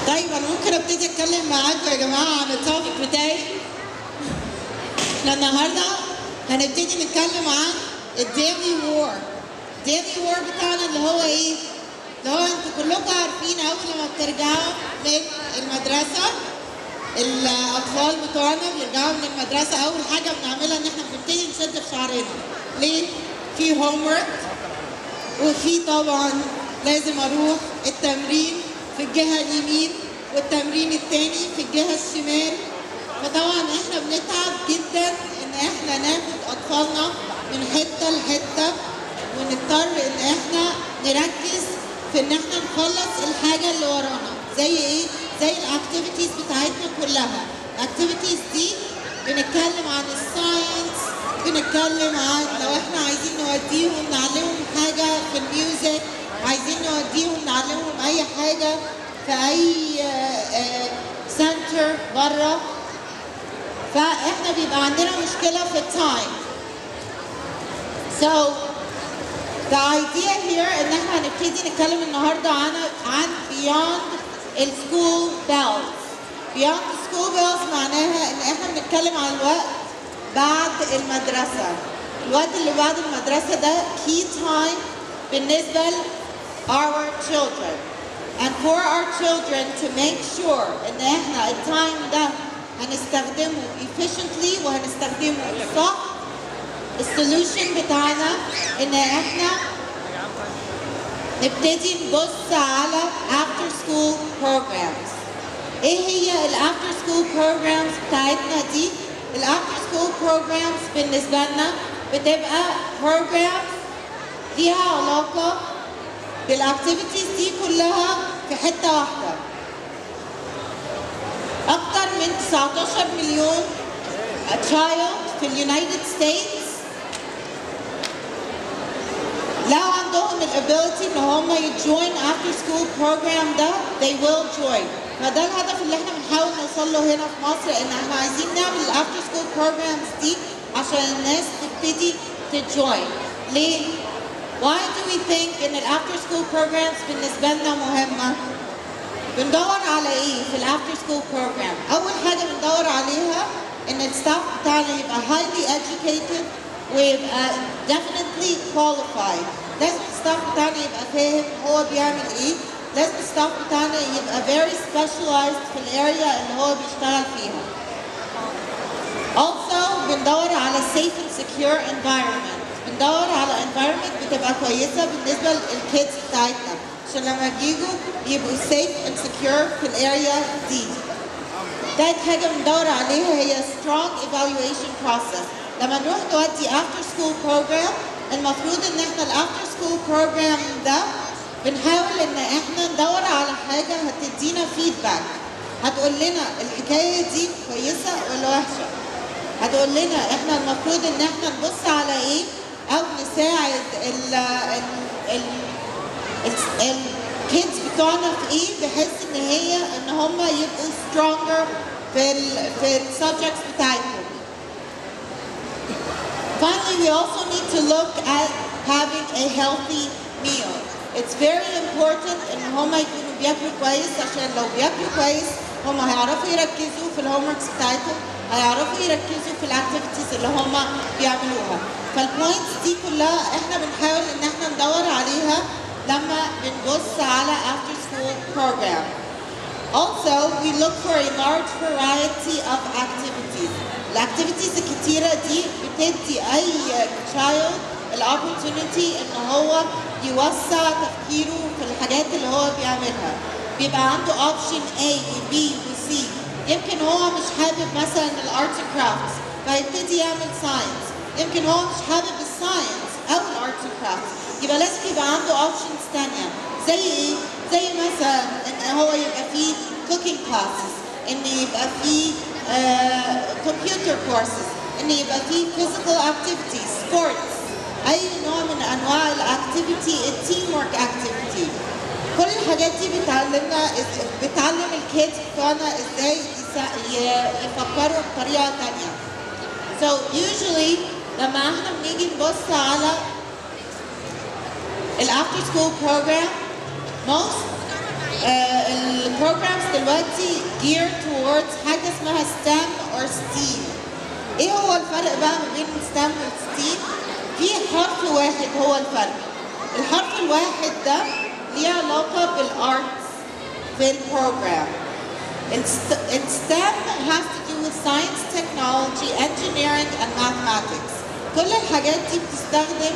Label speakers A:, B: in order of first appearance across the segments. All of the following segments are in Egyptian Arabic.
A: طيب انا ممكن ابتدي اتكلم معاكم يا جماعه عن التوبيك بتاعي احنا النهارده هنبتدي نتكلم عن الديلي وور الديلي وور بتاعنا اللي هو ايه اللي هو انتوا كلكم عارفين اول لما بترجعوا من المدرسه الاطفال بتوعنا بيرجعوا من المدرسه اول حاجه بنعملها ان احنا بنبتدي نشد في شعرنا ليه في هوم ورك وفي طبعا لازم اروح التمرين في الجهه اليمين والتمرين التاني في الجهه الشمال فطبعا احنا بنتعب جدا ان احنا ناخد اطفالنا من حته لحته ونضطر ان احنا نركز في ان احنا نخلص الحاجه اللي ورانا زي ايه زي الاكتيفيتيز بتاعتنا كلها الاكتيفيتيز دي بنتكلم عن الساينس بنتكلم عن لو احنا عايزين نوديهم نعلمهم حاجه في الميوزك عايزين نوديهم نعلمهم اي حاجه في اي سنتر بره فاحنا بيبقى عندنا مشكله في التايم so the idea here ان احنا هنبتدي نتكلم النهارده عن عن beyond السكول bells beyond school bells معناها ان احنا بنتكلم عن الوقت بعد المدرسه الوقت اللي بعد المدرسه ده key time بالنسبه ل our children and for our children to make sure ان احنا التايم ده هنستخدمه efficiently وهنستخدمه صح السوليوشن بتاعنا ان احنا نبتدي نبص على after school programs ايه هي الافتر سكول programs بتاعتنا دي الافتر سكول programs بالنسبه لنا بتبقى programs ليها علاقه بالاكتيفيتيز دي كلها في حته واحده اكتر من 19 مليون child في اليونايتد ستيتس لو عندهم الابيلتي ان هم يجوين افتر سكول بروجرام ده they will join فده الهدف اللي احنا بنحاول نوصل له هنا في مصر ان احنا عايزين نعمل الافتر سكول بروجرامز دي عشان الناس تبتدي تجوين ليه؟ Why do we think ان الافتر سكول programs بالنسبه لنا مهمه؟ بندور على ايه في الافتر سكول بروجرام؟ اول حاجه بندور عليها ان الستاف بتاعنا يبقى highly educated ويبقى definitely qualified. لازم الستاف بتاعنا يبقى فاهم هو بيعمل ايه. لازم الستاف بتاعنا يبقى very specialized في الاريا اللي هو بيشتغل فيها. Also بندور على safe and secure environment. بندور على environment بتبقى كويسة بالنسبة للكيدز بتاعتنا عشان لما يجوا يبقوا safe and secure في الاريا دي. تالت حاجة بندور عليها هي strong evaluation process. لما نروح نودي after school program المفروض ان احنا الافتر سكول program ده بنحاول ان احنا ندور على حاجة هتدينا فيدباك هتقول لنا الحكاية دي كويسة ولا وحشة هتقول لنا احنا المفروض ان احنا نبص على ايه او نساعد ال ال ال الكيدز بتوعنا في ايه بحيث ان هي ان هم يبقوا stronger في ال في السبجكتس بتاعتهم Finally, we also need to look at having a healthy meal. It's very important ان هم يكونوا بياكلوا كويس عشان لو بياكلوا كويس هم هيعرفوا يركزوا في الهوم وركس بتاعتهم هيعرفوا يركزوا في الاكتيفيتيز اللي هم بيعملوها فالبوينتس دي كلها احنا بنحاول ان احنا ندور عليها لما بنبص على after school program. Also, we look for a large variety of activities. الاكتيفيتيز الكتيرة دي بتدي أي child الاوبورتونيتي ان هو يوسع تفكيره في الحاجات اللي هو بيعملها. بيبقى عنده اوبشن A و B و C. يمكن هو مش حابب مثلا الارت كرافتس فيبتدي يعمل ساينس. يمكن هو مش حابب الساينس او الارت كرافتس. يبقى لازم يبقى عنده اوبشنز تانية. زي ايه؟ زي مثلا ان هو يبقى فيه cooking classes ان يبقى فيه كمبيوتر كورسز ان يبقى فيه physical activities sports اي نوع من انواع الاكتيفيتي التيم ورك اكتيفيتي كل الحاجات دي بتعلمنا بتعلم الكيدز بتوعنا ازاي يفكروا بطريقه تانية so usually لما احنا بنيجي نبص على الافتر سكول program most البروجرامز دلوقتي geared towards حاجه اسمها STEM or STEAM ايه هو الفرق بقى ما بين STEM و STEAM في حرف واحد هو الفرق الحرف الواحد ده ليه علاقه بالارتس في البروجرام STEM has to do with science, technology, engineering and mathematics كل الحاجات دي بتستخدم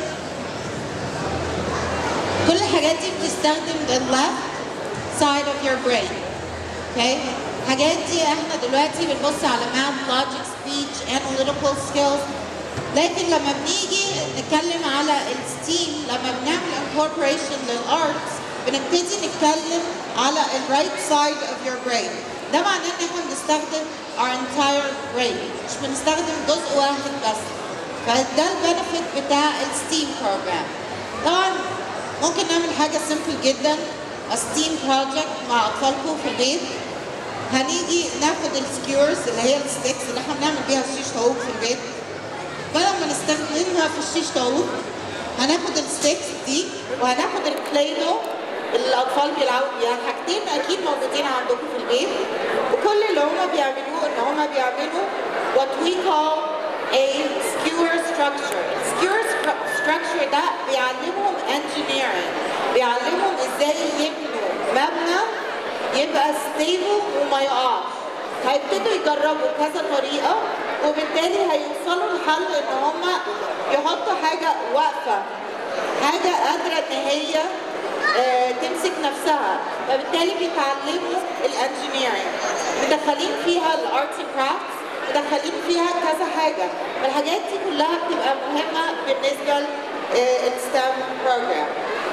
A: كل الحاجات دي بتستخدم the left side of your brain okay الحاجات دي احنا دلوقتي بنبص على math, logic, speech, analytical skills لكن لما بنيجي نتكلم على الستيم لما بنعمل incorporation للارتس بنبتدي نتكلم على ال right side of your brain ده معناه ان احنا بنستخدم our entire brain مش بنستخدم جزء واحد بس فده البنفيت بتاع الستيم program طبعا ممكن نعمل حاجة simple جدا a STEAM project مع أطفالكم في البيت هنيجي ناخد السكيورز اللي هي الستيكس اللي احنا بنعمل بيها الشيش طاووق في البيت بدل ما نستخدمها في الشيش طاووق هناخد الستيكس دي وهناخد البلايدو اللي الأطفال بيلعبوا بيها حاجتين أكيد موجودين عندكم في البيت وكل اللي هما بيعملوه إن هما بيعملوا what we call a skewer structure. Skewer structure ده بيعلمهم engineering بيعلمهم ازاي يبنوا مبنى يبقى stable وما يقعش هيبتدوا يجربوا كذا طريقة وبالتالي هيوصلوا لحل ان هم يحطوا حاجة واقفة حاجة قادرة ان هي آه تمسك نفسها فبالتالي بيتعلموا الانجينيرنج مدخلين فيها الارتس كرافتس مدخلين فيها كذا حاجة فالحاجات دي كلها بتبقى مهمة بالنسبة للستام بروجرام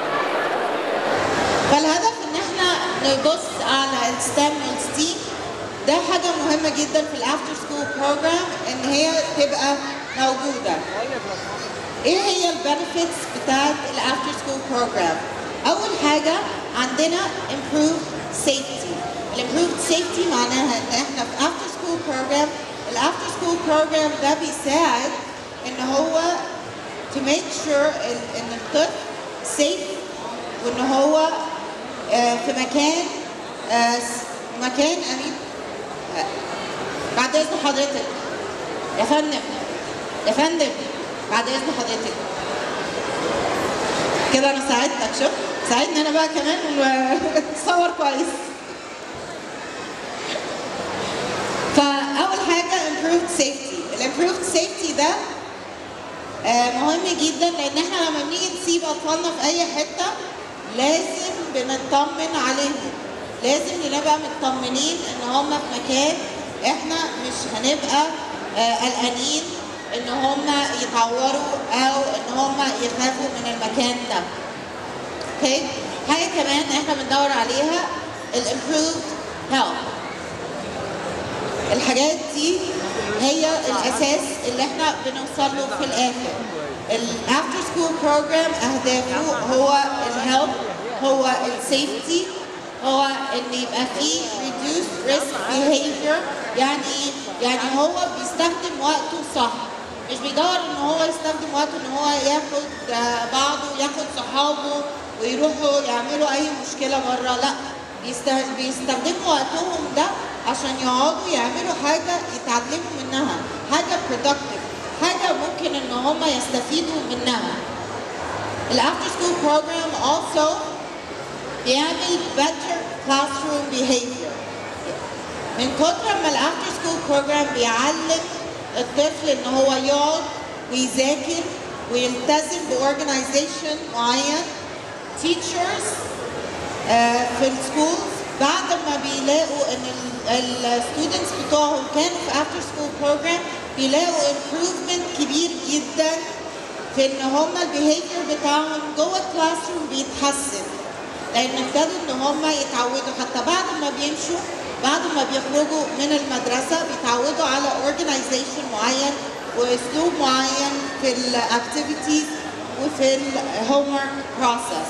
A: فالهدف ان احنا نبص على الستام والستيم ده حاجة مهمة جدا في الافتر سكول بروجرام ان هي تبقى موجودة ايه هي البنفيتس بتاعت الافتر سكول بروجرام اول حاجة عندنا improved safety الامبروفد سيفتي معناها ان احنا في افتر سكول بروجرام الافتر سكول بروجرام ده بيساعد ان هو to make sure ان الطفل safe وان هو آه في مكان آه مكان امين آه بعد اذن حضرتك يا فندم يا فندم بعد اذن حضرتك كده انا ساعدتك شوف ساعدني انا بقى كمان وصور كويس فاول حاجه improved safety الامبروفد سيفتي ده آه مهم جدا لان احنا لما بنيجي نسيب اطفالنا في اي حته لازم بنطمن عليهم لازم نبقى مطمنين ان هم في مكان احنا مش هنبقى آه قلقانين ان هم يتعوروا او ان هم يخافوا من المكان ده اوكي حاجه كمان احنا بندور عليها الامبروفد health الحاجات دي هي الاساس اللي احنا بنوصل له في الاخر الافتر سكول بروجرام اهدافه هو الهيلث هو السيفتي هو ان يبقى فيه reduced risk behavior يعني يعني هو بيستخدم وقته صح مش بيدور ان هو يستخدم وقته ان هو ياخد بعضه ياخد صحابه ويروحوا يعملوا اي مشكله بره لا بيستخدموا وقتهم ده عشان يقعدوا يعملوا حاجة يتعلموا منها حاجة productive حاجة ممكن ان هم يستفيدوا منها الافتر سكول بروجرام also بيعمل better classroom behavior من كتر ما الافتر سكول بروجرام بيعلم الطفل ان هو يقعد ويذاكر ويلتزم بأورجنايزيشن معين teachers آه في السكولز بعد ما بيلاقوا ان الستودنتس بتوعهم كانوا في افتر سكول بروجرام بيلاقوا امبروفمنت كبير جدا في ان هم البيهيفير بتاعهم جوه الكلاس روم بيتحسن لان ابتدوا ان هم يتعودوا حتى بعد ما بيمشوا بعد ما بيخرجوا من المدرسه بيتعودوا على اورجنايزيشن معين واسلوب معين في الاكتيفيتيز وفي الهوم ورك بروسس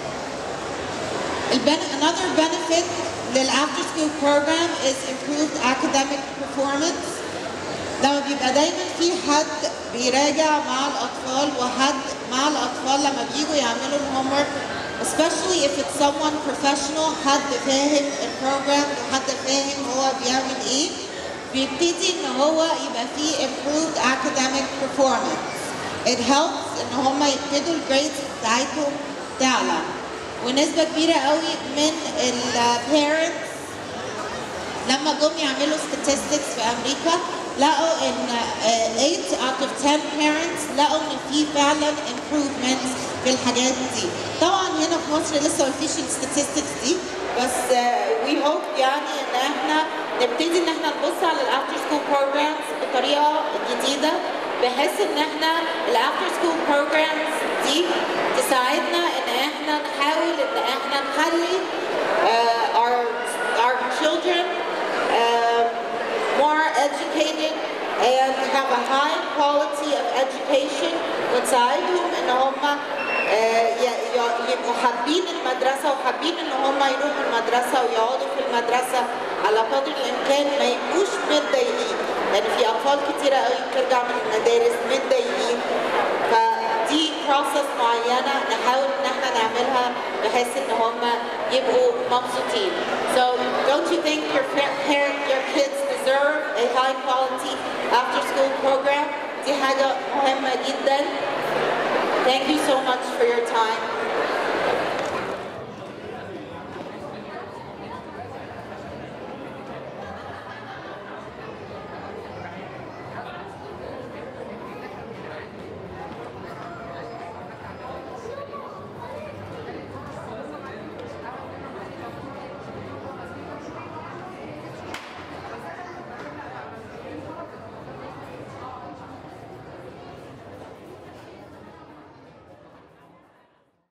A: Another benefit لل after school program is improved academic performance. لما بيبقى دايما في حد بيراجع مع الأطفال وحد مع الأطفال لما بييجوا يعملوا الهوم ورك especially if it's someone professional حد فاهم البروجرام وحد فاهم هو بيعمل ايه بيبتدي ان هو يبقى فيه improved academic performance it helps ان هم يبتدوا الجريدز بتاعتهم تعلى ونسبة كبيرة قوي من البيرنتس لما جم يعملوا statistics في امريكا لقوا ان uh, 8 out of 10 parents لقوا ان في فعلا improvements في الحاجات دي طبعا هنا في مصر لسه ما فيش الستاتستكس دي بس وي uh, هوب يعني ان احنا نبتدي ان احنا نبص على الافتر سكول بروجرامز بطريقه جديده بحيث ان احنا الافتر سكول بروجرامز دي تساعدنا ان احنا نحاول ان احنا نخلي uh, our our children uh, more educated and have a high quality of education ونساعدهم ان هم يبقوا حابين المدرسه وحابين ان هم يروحوا المدرسه ويقعدوا في المدرسه على قدر الامكان ما يبقوش متضايقين لان في اطفال كتيره قوي بترجع من المدارس متضايقين فدي بروسس معينه نحاول ان احنا نعملها بحيث ان هم يبقوا مبسوطين. So don't you think your parent, your kids deserve a high quality after school program? دي حاجة مهمة جدا. Thank you so much for your time.